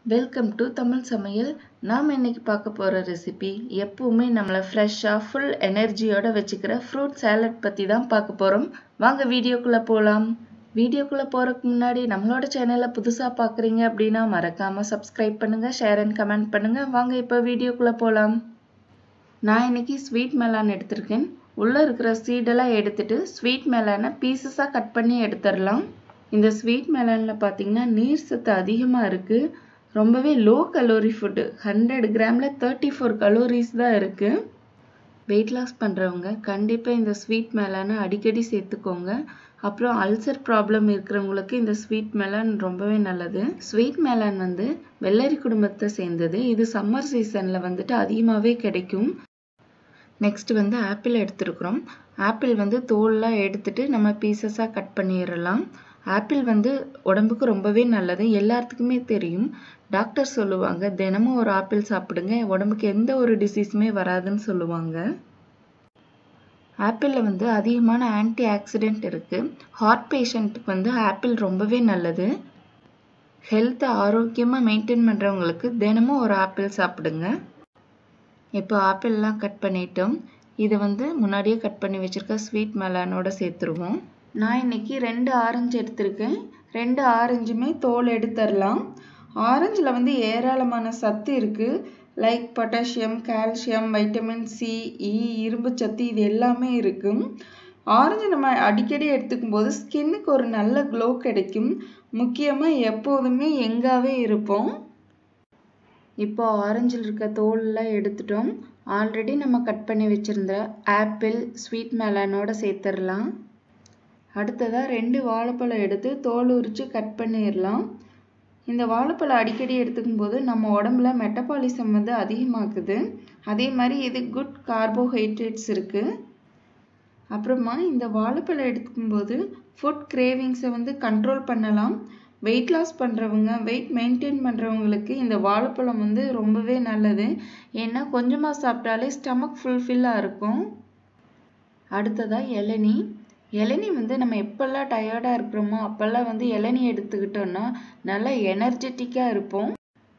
welcome to Tamil சமையல் நாம் இன்னைக்கு பார்க்க போகிற ரெசிபி எப்பவுமே நம்மளை ஃப்ரெஷ்ஷாக ஃபுல் எனர்ஜியோட வச்சுக்கிற ஃப்ரூட் சேலட் பற்றி தான் பார்க்க போகிறோம் வாங்க வீடியோக்குள்ளே போகலாம் வீடியோக்குள்ளே போகிறதுக்கு முன்னாடி நம்மளோட சேனலை புதுசாக பார்க்குறீங்க அப்படின்னா மறக்காமல் சப்ஸ்கிரைப் பண்ணுங்கள் ஷேர் அண்ட் கமெண்ட் பண்ணுங்கள் வாங்க இப்போ வீடியோக்குள்ளே போகலாம் நான் இன்னைக்கு ஸ்வீட் மெலான் எடுத்திருக்கேன் உள்ளே இருக்கிற சீடெல்லாம் எடுத்துட்டு ஸ்வீட் மெலானை பீசஸாக கட் பண்ணி எடுத்துடலாம் இந்த ஸ்வீட் மெலானில் பார்த்தீங்கன்னா நீர் சத்து அதிகமாக இருக்குது ரொம்பவே லோ கலோரி ஃபுட்டு ஹண்ட்ரட் கிராமில் தேர்ட்டி ஃபோர் கலோரிஸ் தான் இருக்குது வெயிட் லாஸ் பண்ணுறவங்க கண்டிப்பாக இந்த ஸ்வீட் மெலானை அடிக்கடி சேர்த்துக்கோங்க அப்புறம் அல்சர் ப்ராப்ளம் இருக்கிறவங்களுக்கு இந்த ஸ்வீட் மெலான் ரொம்பவே நல்லது ஸ்வீட் மெலான் வந்து வெள்ளரி குடும்பத்தை சேர்ந்தது இது சம்மர் சீசனில் வந்துட்டு அதிகமாகவே கிடைக்கும் நெக்ஸ்ட் வந்து ஆப்பிள் எடுத்துருக்குறோம் ஆப்பிள் வந்து தோல்லாம் எடுத்துட்டு நம்ம பீசஸாக கட் பண்ணிடலாம் ஆப்பிள் வந்து உடம்புக்கு ரொம்பவே நல்லது எல்லாத்துக்குமே தெரியும் டாக்டர் சொல்லுவாங்க தினமும் ஒரு ஆப்பிள் சாப்பிடுங்க உடம்புக்கு எந்த ஒரு டிசீஸுமே வராதுன்னு சொல்லுவாங்க ஆப்பிளில் வந்து அதிகமான ஆன்டி ஆக்சிடென்ட் இருக்குது ஹார்ட் பேஷண்ட்டுக்கு வந்து ஆப்பிள் ரொம்பவே நல்லது ஹெல்த்தை ஆரோக்கியமாக மெயின்டைன் பண்ணுறவங்களுக்கு தினமும் ஒரு ஆப்பிள் சாப்பிடுங்க இப்போ ஆப்பிள்லாம் கட் பண்ணிட்டோம் இதை வந்து முன்னாடியே கட் பண்ணி வச்சுருக்க ஸ்வீட் மெலானோட சேர்த்துருவோம் நான் இன்னைக்கு ரெண்டு ஆரஞ்சு எடுத்திருக்கேன் ரெண்டு ஆரஞ்சுமே தோல் எடுத்துடலாம் ஆரஞ்சில் வந்து ஏராளமான சத்து இருக்குது like potassium calcium vitamin C E இரும்பு சத்து இது எல்லாமே இருக்கும் ஆரஞ்சு நம்ம அடிக்கடி எடுத்துக்கும் போது ஸ்கின்னுக்கு ஒரு நல்ல க்ளோ கிடைக்கும் முக்கியமாக எப்போதுமே எங்காவே இருப்போம் இப்போ ஆரஞ்சில் இருக்க தோல்லாம் எடுத்துட்டோம் ஆல்ரெடி நம்ம கட் பண்ணி வச்சுருந்த ஆப்பிள் ஸ்வீட் மெலானோட சேர்த்துடலாம் அடுத்ததாக ரெண்டு வாழைப்பழம் எடுத்து தோல் உரித்து கட் பண்ணிடலாம் இந்த வாழைப்பழம் அடிக்கடி எடுத்துக்கும் போது நம்ம உடம்புல மெட்டபாலிசம் வந்து அதிகமாக்குது அதே மாதிரி இது குட் கார்போஹைட்ரேட்ஸ் இருக்குது அப்புறமா இந்த வாழைப்பழம் எடுக்கும்போது ஃபுட் கிரேவிங்ஸை வந்து கண்ட்ரோல் பண்ணலாம் வெயிட் லாஸ் பண்ணுறவங்க வெயிட் மெயின்டைன் பண்ணுறவங்களுக்கு இந்த வாழைப்பழம் வந்து ரொம்பவே நல்லது ஏன்னா கொஞ்சமாக சாப்பிட்டாலே ஸ்டமக் ஃபுல்ஃபில்லாக இருக்கும் அடுத்ததாக இளநீ இளநீ வந்து நம்ம எப்போல்லாம் டயர்டாக இருக்கிறோமோ அப்போல்லாம் வந்து இளநீ எடுத்துக்கிட்டோன்னா நல்லா எனர்ஜெட்டிக்காக இருப்போம்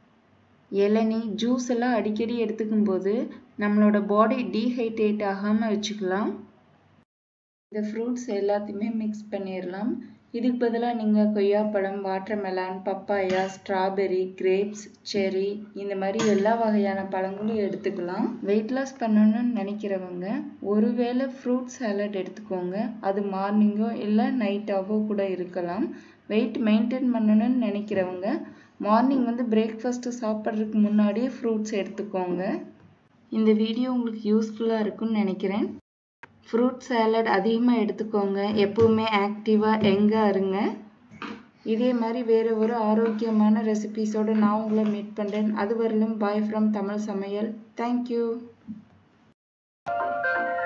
இளநீ ஜூஸ் எல்லாம் அடிக்கடி எடுத்துக்கும் போது நம்மளோட பாடி டீஹைட்ரேட் ஆகாமல் வச்சுக்கலாம் இந்த ஃப்ரூட்ஸ் எல்லாத்தையுமே மிக்ஸ் பண்ணிடலாம் இதுக்கு பதிலாக நீங்கள் கொய்யாப்பழம் வாட்டர்மெலான் பப்பாயா ஸ்ட்ராபெரி கிரேப்ஸ் செரி இந்த மாதிரி எல்லா வகையான பழங்களும் எடுத்துக்கலாம் வெயிட் லாஸ் பண்ணணும்னு நினைக்கிறவங்க ஒருவேளை ஃப்ரூட் சாலட் எடுத்துக்கோங்க அது மார்னிங்கோ இல்லை நைட்டாவோ கூட இருக்கலாம் வெயிட் மெயின்டைன் பண்ணணும்னு நினைக்கிறவங்க மார்னிங் வந்து பிரேக்ஃபாஸ்ட்டு சாப்பிட்றதுக்கு முன்னாடியே ஃப்ரூட்ஸ் எடுத்துக்கோங்க இந்த வீடியோ உங்களுக்கு யூஸ்ஃபுல்லாக இருக்கும்னு நினைக்கிறேன் ஃப்ரூட் சேலட் அதிகமாக எடுத்துக்கோங்க எப்பவுமே ஆக்டிவாக எங்காக இருங்க இதே மாதிரி வேறு ஒரு ஆரோக்கியமான ரெசிபீஸோடு நான் உங்களை மீட் பண்ணுறேன் அது வரலும் பாய் ஃப்ரம் தமிழ் சமையல் தேங்க்யூ